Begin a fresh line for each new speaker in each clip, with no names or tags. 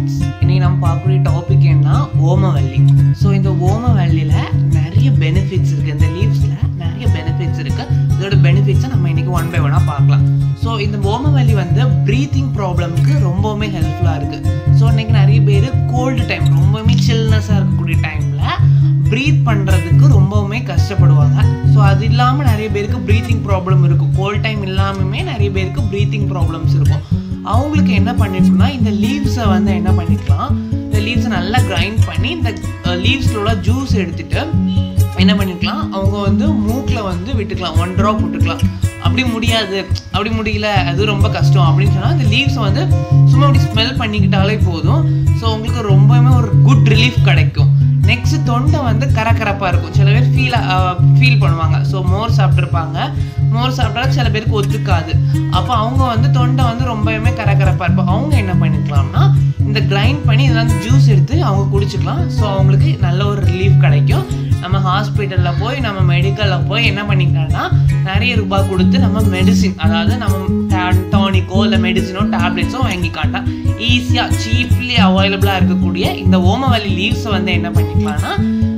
friends இன்னைக்கு நம்ம பார்க்கக்கூடிய டாபிக் என்ன ஓமவல்லி ஸோ இந்த ஓமவல்லியில் நிறைய பெனிஃபிட்ஸ் இருக்குது இந்த லீவ்ஸில் நிறைய பெனிஃபிட்ஸ் இருக்குது இதோட பெனிஃபிட்ஸை நம்ம இன்னைக்கு ஒன் பை ஒன்னாக பார்க்கலாம் ஸோ இந்த ஓமவல்லி வந்து ப்ரீத்திங் ப்ராப்ளம்க்கு ரொம்பவுமே ஹெல்ப்ஃபுல்லாக இருக்குது ஸோ இன்னைக்கு நிறைய பேர் கோல்டு டைம் ரொம்பவுமே சில்னஸாக இருக்கக்கூடிய டைமில் ப்ரீத் பண்ணுறதுக்கு ரொம்பவுமே கஷ்டப்படுவாங்க ஸோ அது இல்லாமல் நிறைய பேருக்கு ப்ரீத்திங் ப்ராப்ளம் இருக்கும் கோல்ட் டைம் இல்லாமலுமே நிறைய பேருக்கு ப்ரீத்திங் ப்ராப்ளம்ஸ் இருக்கும் அவங்களுக்கு என்ன பண்ணிருக்குன்னா இந்த லீவ்ஸை வந்து என்ன பண்ணிக்கலாம் இந்த லீவ்ஸை நல்லா கிரைண்ட் பண்ணி இந்த லீவ்ஸில் உள்ள ஜூஸ் எடுத்துட்டு என்ன பண்ணிக்கலாம் அவங்க வந்து மூக்கில் வந்து விட்டுக்கலாம் ஒன் ட்ராப் விட்டுக்கலாம் அப்படி முடியாது அப்படி முடியல அது ரொம்ப கஷ்டம் அப்படின்னு சொன்னால் இந்த லீவ்ஸை வந்து சும்மா அப்படி ஸ்மெல் பண்ணிக்கிட்டாலே போதும் ஸோ உங்களுக்கு ரொம்பவுமே ஒரு குட் ரிலீஃப் கிடைக்கும் நெக்ஸ்ட் தொண்டை வந்து கரகரப்பாக இருக்கும் சில பேர் ஃபீல் ஃபீல் பண்ணுவாங்க ஸோ மோர் சாப்பிட்ருப்பாங்க மோர் சாப்பிட்டா சில பேருக்கு ஒத்துக்காது அப்போ அவங்க வந்து தொண்டை வந்து ரொம்பவுமே கரகரப்பாக இருக்கும் அவங்க என்ன பண்ணிக்கலாம்னா இந்த கிரைண்ட் பண்ணி இதெல்லாம் ஜூஸ் எடுத்து அவங்க குடிச்சுக்கலாம் ஸோ அவங்களுக்கு நல்ல ஒரு ரிலீஃப் கிடைக்கும் நம்ம ஹாஸ்பிட்டலில் போய் நம்ம மெடிக்கலில் போய் என்ன பண்ணிக்கலாம்னா நிறைய ரூபாய் கொடுத்து நம்ம மெடிசின் அதாவது நம்ம டானிக்கோ இல்லை மெடிசினோ டேப்லெட்ஸோ வாங்கிக்காட்டா ஈஸியாக சீப்லி அவைலபிளாக இருக்கக்கூடிய இந்த ஓமவல்லி லீவ்ஸை வந்து என்ன பண்ணிக்கலாம்னா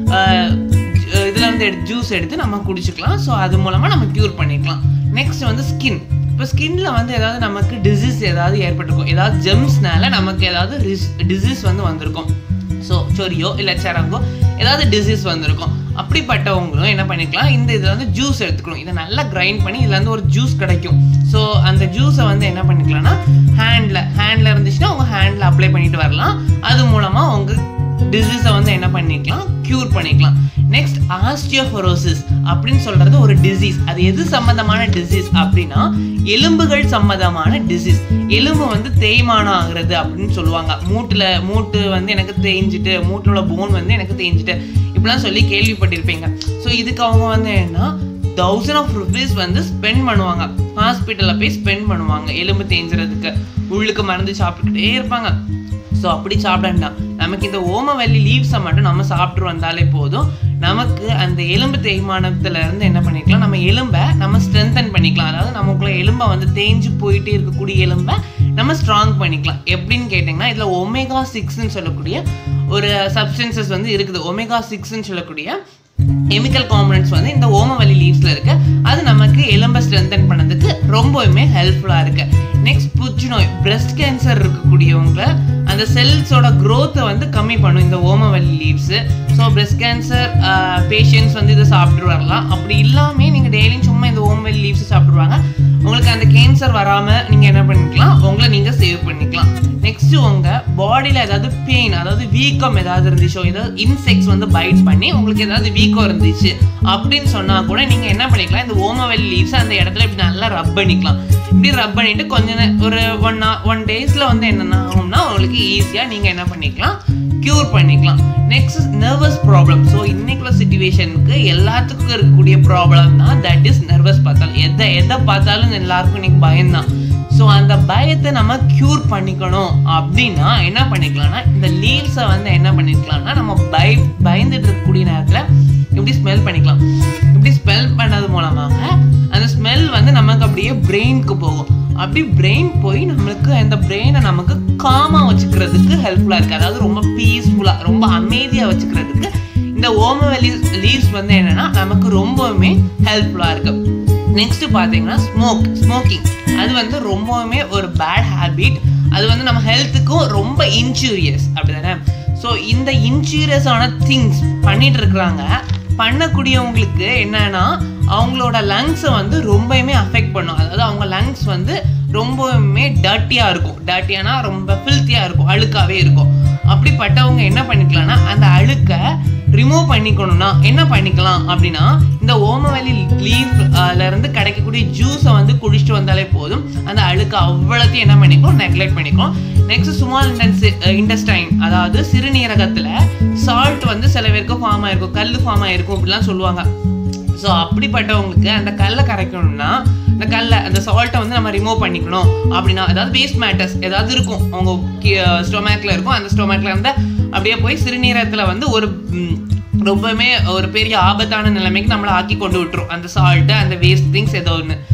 இதில் வந்து எடுத்து ஜூஸ் எடுத்து நம்ம குடிச்சுக்கலாம் ஸோ அது மூலமாக நம்ம க்யூர் பண்ணிக்கலாம் நெக்ஸ்ட் வந்து ஸ்கின் இப்போ ஸ்கின்ல வந்து ஏதாவது நமக்கு டிசீஸ் ஏதாவது ஏற்பட்டிருக்கும் ஏதாவது ஜெம்ஸ்னால நமக்கு ஏதாவது டிசீஸ் வந்து வந்திருக்கும் ஸோ சொரியோ இல்லை சரங்கோ ஏதாவது டிசீஸ் வந்திருக்கும் அப்படிப்பட்டவங்களும் என்ன பண்ணிக்கலாம் இந்த இதில் வந்து ஜூஸ் எடுத்துக்கணும் இதை நல்லா கிரைண்ட் பண்ணி இதில் வந்து ஒரு ஜூஸ் கிடைக்கும் ஸோ அந்த ஜூஸை வந்து என்ன பண்ணிக்கலாம்னா ஹேண்டில் ஹேண்டில் இருந்துச்சுன்னா உங்கள் ஹேண்டில் அப்ளை பண்ணிட்டு வரலாம் அது மூலமாக உங்கள் டிசீஸை வந்து என்ன பண்ணிக்கலாம் க்யூர் பண்ணிக்கலாம் நெக்ஸ்ட் ஆஸ்டியோஃபரோசிஸ் அப்படின்னு சொல்றது ஒரு டிசீஸ் அது எது சம்பந்தமான டிசீஸ் அப்படின்னா எலும்புகள் சம்பந்தமான டிசீஸ் எலும்பு வந்து தேய்மானம் ஆகுறது அப்படின்னு சொல்லுவாங்க மூட்டுல மூட்டு வந்து எனக்கு தேய்ஞ்சிட்டு மூட்டோட போன் வந்து எனக்கு தேய்ஞ்சிட்டு இப்படிலாம் சொல்லி கேள்விப்பட்டிருப்பீங்க ஸோ இதுக்கு அவங்க வந்து என்ன தௌசண்ட் ஆஃப் ருபீஸ் வந்து ஸ்பெண்ட் பண்ணுவாங்க ஹாஸ்பிட்டலில் போய் ஸ்பெண்ட் பண்ணுவாங்க எலும்பு தேய்ஞ்சிறதுக்கு உள்ளுக்கு மருந்து சாப்பிட்டுக்கிட்டே இருப்பாங்க ஸோ அப்படி சாப்பிடண்டாம் நமக்கு இந்த ஓமவல்லி லீவ்ஸை மட்டும் நம்ம சாப்பிட்டு வந்தாலே போதும் நமக்கு அந்த எலும்பு தேய்மானத்துல இருந்து என்ன பண்ணிக்கலாம் நம்ம எலும்பை நம்ம ஸ்ட்ரென்தன் பண்ணிக்கலாம் அதாவது நமக்குள்ள எலும்பை வந்து தேஞ்சு போயிட்டே இருக்கக்கூடிய எலும்பை நம்ம ஸ்ட்ராங் பண்ணிக்கலாம் எப்படின்னு கேட்டிங்கன்னா இதில் ஒமேகா சிக்ஸ்ன்னு சொல்லக்கூடிய ஒரு சப்ஸ்டன்சஸ் வந்து இருக்குது ஒமேகா சிக்ஸ்ன்னு சொல்லக்கூடிய கெமிக்கல் காம்பனன்ட்ஸ் வந்து இந்த ஓமவல்லி லீவ்ஸில் இருக்கு அது நமக்கு எலும்பை ஸ்ட்ரென்தன் பண்ணதுக்கு ரொம்பவுமே ஹெல்ப்ஃபுல்லாக இருக்கு நெக்ஸ்ட் புற்றுநோய் பிரஸ்ட் கேன்சர் இருக்கக்கூடியவங்க அந்த செல்ஸோட க்ரோத்தை வந்து கம்மி பண்ணும் இந்த ஓமவல்லி leaves so breast cancer patients வந்து இதை சாப்பிட்டு வரலாம் அப்படி இல்லாமல் நீங்கள் டெய்லியும் சும்மா இந்த ஓமவல்லி லீவ்ஸ் சாப்பிடுவாங்க உங்களுக்கு அந்த கேன்சர் வராமல் நீங்கள் என்ன பண்ணிக்கலாம் உங்களை நீங்கள் சேவ் பண்ணிக்கலாம் நெக்ஸ்ட் உங்கள் பாடியில் ஏதாவது பெயின் அதாவது வீக்கம் ஏதாவது இருந்துச்சோ ஏதாவது இன்செக்ட்ஸ் வந்து பைட் பண்ணி உங்களுக்கு ஏதாவது வீக்கம் இருந்துச்சு அப்படின்னு சொன்னால் கூட நீங்கள் என்ன பண்ணிக்கலாம் இந்த ஓமவெல்லி லீவ்ஸ் அந்த இடத்துல இப்படி நல்லா ரப் பண்ணிக்கலாம் இப்படி ரப் பண்ணிட்டு கொஞ்ச நே ஒரு ஒன் ஒன் டேஸில் வந்து என்னென்ன ஆகும்னா உங்களுக்கு ஈஸியாக நீங்கள் என்ன பண்ணிக்கலாம் க்யூர் பண்ணிக்கலாம் நெக்ஸ்ட் நர்வஸ் ப்ராப்ளம் ஸோ இன்னைக்குள்ள சுச்சுவேஷனுக்கு எல்லாத்துக்கும் இருக்கக்கூடிய ப்ராப்ளம் தான் தட் இஸ் நர்வஸ் பார்த்தாலும் எதை எதை பார்த்தாலும் எல்லாருக்கும் இன்னைக்கு பயம்தான் ஸோ அந்த பயத்தை நம்ம க்யூர் பண்ணிக்கணும் அப்படின்னா என்ன பண்ணிக்கலாம்னா இந்த லீவ்ஸை வந்து என்ன பண்ணிக்கலாம்னா நம்ம பய பயந்துட்டு இருக்கக்கூடிய நேரத்தில் இப்படி ஸ்மெல் பண்ணிக்கலாம் இப்படி ஸ்மெல் பண்ணது மூலமாக அந்த ஸ்மெல் வந்து நமக்கு அப்படியே பிரெயினுக்கு போகும் அப்படி பிரெயின் போய் நம்மளுக்கு அந்த பிரெயினை நமக்கு காமாக வச்சுக்கிறதுக்கு ஹெல்ப்ஃபுல்லாக இருக்குது அதாவது ரொம்ப பீஸ்ஃபுல்லாக ரொம்ப அமைதியாக வச்சுக்கிறதுக்கு இந்த ஓமவெலி லீவ்ஸ் வந்து என்னன்னா நமக்கு ரொம்பவுமே ஹெல்ப்ஃபுல்லாக இருக்குது நெக்ஸ்ட் பார்த்தீங்கன்னா ஸ்மோக் ஸ்மோக்கிங் அது வந்து ரொம்பவுமே ஒரு பேட் ஹேபிட் அது வந்து நம்ம ஹெல்த்துக்கும் ரொம்ப இன்ஜூரியஸ் அப்படிதானே ஸோ இந்த இன்ஜூரியஸான திங்ஸ் பண்ணிட்டு இருக்கிறாங்க பண்ணக்கூடியவங்களுக்கு என்னன்னா அவங்களோட லங்ஸை வந்து ரொம்பவுமே அஃபெக்ட் பண்ணும் அதாவது அவங்க லங்ஸ் வந்து ரொம்பவுமே டர்ட்டியாக இருக்கும் டர்ட்டியானா ரொம்ப ஃபில்த்தியாக இருக்கும் அழுக்காவே இருக்கும் அப்படிப்பட்டவங்க என்ன பண்ணிக்கலாம்னா அந்த அழுக்கை ரிமூவ் பண்ணிக்கணும்னா என்ன பண்ணிக்கலாம் அப்படின்னா இந்த ஓமவல்லி லீஃப்ல இருந்து கிடைக்கக்கூடிய ஜூஸை வந்து குடிச்சிட்டு வந்தாலே போதும் அந்த அழுக்கு அவ்வளோத்தையும் என்ன பண்ணிக்கும் நெக்லெக்ட் பண்ணிக்கும் நெக்ஸ்ட் ஸ்மால் இன்டெஸ்டைன் அதாவது சிறுநீரகத்தில் சால்ட் வந்து சில பேருக்கு ஃபார்ம் ஆயிருக்கும் கல் ஃபார்ம் ஆயிருக்கும் அப்படிலாம் சொல்லுவாங்க ஸோ அப்படிப்பட்டவங்களுக்கு அந்த கல்லை கரைக்கணும்னா அந்த கல்லை அந்த சால்ட்டை வந்து நம்ம ரிமூவ் பண்ணிக்கணும் அப்படின்னா அதாவது வேஸ்ட் மேட்டர்ஸ் ஏதாவது இருக்கும் அவங்க ஸ்டொமேக்கில் இருக்கும் அந்த ஸ்டொமேக்கில் இருந்து அப்படியே போய் சிறுநீரகத்தில் வந்து ஒரு ம், ரொம்பவுமே ஒரு பெரிய ஆபத்தான நிலைமைக்கு நம்மளை ஆக்கி கொண்டு விட்டுரும் அந்த சால்ட்டு அந்த வேஸ்ட் திங்ஸ் ஏதோ ஒன்று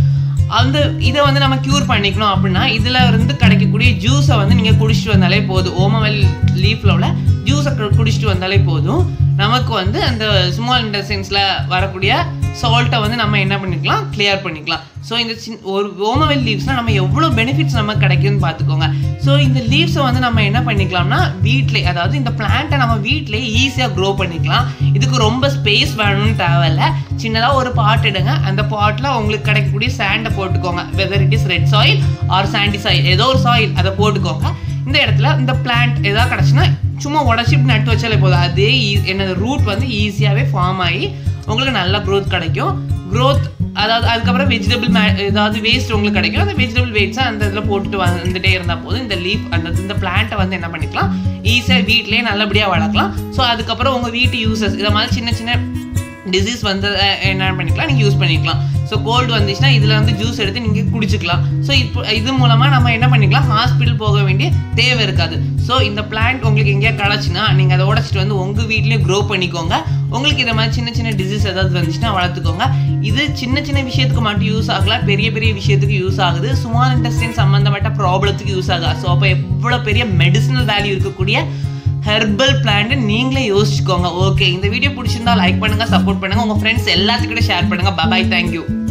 அந்த இதை வந்து நம்ம க்யூர் பண்ணிக்கணும் அப்படின்னா இதில் இருந்து கிடைக்கக்கூடிய ஜூஸை வந்து நீங்கள் குடிச்சிட்டு வந்தாலே போதும் ஓமவெல் லீஃப்ல உள்ள ஜூஸை குடிச்சிட்டு வந்தாலே போதும் நமக்கு வந்து அந்த ஸ்மால் இன்டெஸ்டைன்ஸில் வரக்கூடிய சால்ட்டை வந்து நம்ம என்ன பண்ணிக்கலாம் கிளியர் பண்ணிக்கலாம் ஸோ இந்த சின் ஒரு ஓமவெல் லீவ்ஸ்னால் நம்ம எவ்வளோ பெனிஃபிட்ஸ் நமக்கு கிடைக்குதுன்னு பார்த்துக்கோங்க ஸோ இந்த லீவ்ஸை வந்து நம்ம என்ன பண்ணிக்கலாம்னா வீட்டிலே அதாவது இந்த பிளான்ட்டை நம்ம வீட்டிலே ஈஸியாக க்ரோ பண்ணிக்கலாம் இதுக்கு ரொம்ப ஸ்பேஸ் வேணும்னு தேவையில்ல சின்னதாக ஒரு பாட் எடுங்க அந்த பாட்டில் உங்களுக்கு கிடைக்கக்கூடிய சாண்டை போட்டுக்கோங்க whether it is red soil or sandy soil ஏதோ ஒரு சாயில் அதை போட்டுக்கோங்க இந்த இடத்துல இந்த பிளான்ட் ஏதாவது கிடச்சுன்னா சும்மா உடச்சி நட்டு வச்சாலே போதும் அதே ஈ- என்னது ரூட் வந்து ஈஸியாகவே ஃபார்ம் ஆகி உங்களுக்கு நல்ல growth கிடைக்கும் growth அதாவது அதுக்கப்புறம் வெஜிடபிள் மே ஏதாவது வேஸ்ட் உங்களுக்கு கிடைக்கும் அந்த வெஜிடபிள் வேஸ்ட்டை அந்த இதில் போட்டுட்டு வந்துட்டே இருந்தால் போதும் இந்த லீஃப் அந்த இந்த பிளான்ட்டை வந்து என்ன பண்ணிக்கலாம் ஈஸியாக வீட்டிலேயே நல்லபடியாக வளர்க்கலாம் ஸோ அதுக்கப்புறம் உங்கள் வீட்டு யூசஸ் இதை மாதிரி சின்ன சின்ன டிசீஸ் வந்து அஹ், என்ன பண்ணிக்கலாம் நீங்கள் யூஸ் பண்ணிக்கலாம் ஸோ கோல்டு வந்துச்சுன்னா இதில் வந்து ஜூஸ் எடுத்து நீங்கள் குடிச்சுக்கலாம் ஸோ இப்போ இது மூலமாக நம்ம என்ன பண்ணிக்கலாம் ஹாஸ்பிட்டல் போக வேண்டிய தேவை இருக்காது ஸோ இந்த பிளான்ட் உங்களுக்கு எங்கேயா கிடச்சுன்னா நீங்கள் அதை உடச்சிட்டு வந்து உங்கள் வீட்லேயே க்ரோ பண்ணிக்கோங்க உங்களுக்கு இதை மாதிரி சின்ன சின்ன டிசீஸ் ஏதாவது வந்துச்சுன்னா வளர்த்துக்கோங்க இது சின்ன சின்ன விஷயத்துக்கு மட்டும் யூஸ் ஆகல பெரிய பெரிய விஷயத்துக்கு யூஸ் ஆகுது சுமார் இன்டெஸ்டைன் சம்மந்தப்பட்ட ப்ராப்ளத்துக்கு யூஸ் ஆகுது ஸோ அப்போ எவ்வளோ பெரிய மெடிசினல் வேல்யூ இருக்கக்கூடிய ஹெர்பல் பிளான்ட் நீங்களே யோசிச்சுக்கோங்க ஓகே இந்த வீடியோ பிடிச்சிருந்தா லைக் பண்ணுங்க சப்போர்ட் பண்ணுங்க உங்க ஃப்ரெண்ட்ஸ் எல்லாத்துக்கிட்ட ஷேர் பண்ணுங்க பபாய் தேங்க்யூ